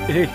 ஏய்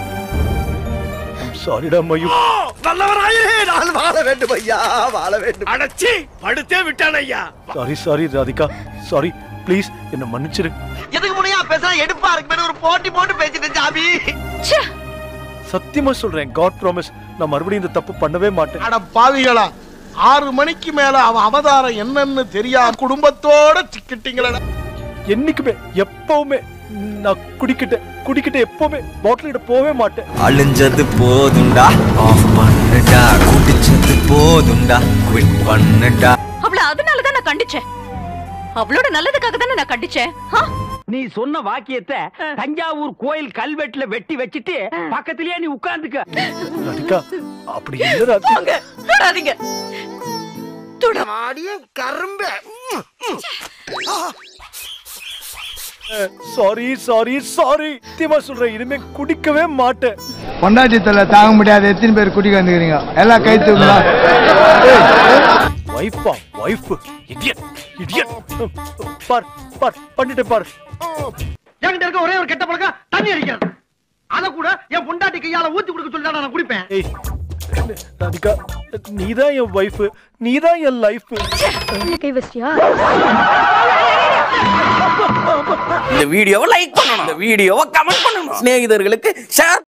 சாரிடா மயூ நல்லவராயே நான் வாழ வேண்டும் ஐயா வாழ வேண்டும் அடச்சி படுத்தே விட்டான் ஐயா sorry sorry Radhika sorry please என்ன மன்னிச்சிரு எதுக்கு முனையா பேசுறா எடுப்பா இருக்கு ஒரு போட்டி போட்டு பேசிட்டு ஜாபி சத்தியமா சொல்றேன் காட் ப்ராமிஸ் நான் மறுபடியும் இந்த தப்பு பண்ணவே மாட்டேன் அட பாவிகளா ஆறு மணிக்கு மேல அவன் அவதாரம் என்னன்னு தெரியாம குடும்பத்தோட சிக்கிட்டீங்களா என்னைக்குமே எப்பவுமே நான் குடிக்கிட்டேன் குடிக்கிட்டு எப்பவுமே பாட்டில் போவே மாட்டேன் அழிஞ்சது போதுண்டா ஆஃப் பண்ணுடா குடிச்சது போதுண்டா குவிட் பண்ணுடா அவள அதனாலதான் நான் கண்டிச்சேன் அவளோட நல்லதுக்காக தானே நான் கண்டிச்சேன் ஆ? நீ சொன்ன வாக்கியத்தை தஞ்சாவூர் கோயில் கல்வெட்டுல வெட்டி வச்சிட்டு பக்கத்திலேயே நீ உட்கார்ந்துக்க ராதிகா அப்படி இல்ல ராதிகா வாங்க, தொடாதீங்க தொட ஆடிய கரும்பு சாரி சாரி சாரி சத்தியமா சொல்றேன் இனிமே குடிக்கவே மாட்டேன் பொண்டாட்டி தொல்லை தாங்க முடியாத எத்தனை பேர் குடிக்க வந்துக்கிறீங்க எல்லாம் கை தூக்கலாம் வைஃபா வைஃப் இடியட் இடியட் பார் பார் பண்ணிட்டு பார் என்கிட்ட இருக்க ஒரே ஒரு கெட்ட பழக்கம் தண்ணி அடிக்கிறது அத கூட என் பொண்டாட்டி கையால ஊத்தி கொடுக்க சொல்லி நான் குடிப்பேன் ஏய் ராதிகா நீதான் என் வைஃப் நீதான் என் லைஃப் கை வச்சியா இந்த வீடியோவை லைக் பண்ணணும் இந்த வீடியோவை கமெண்ட் பண்ணணும் சிநேகிதர்களுக்கு ஷேர்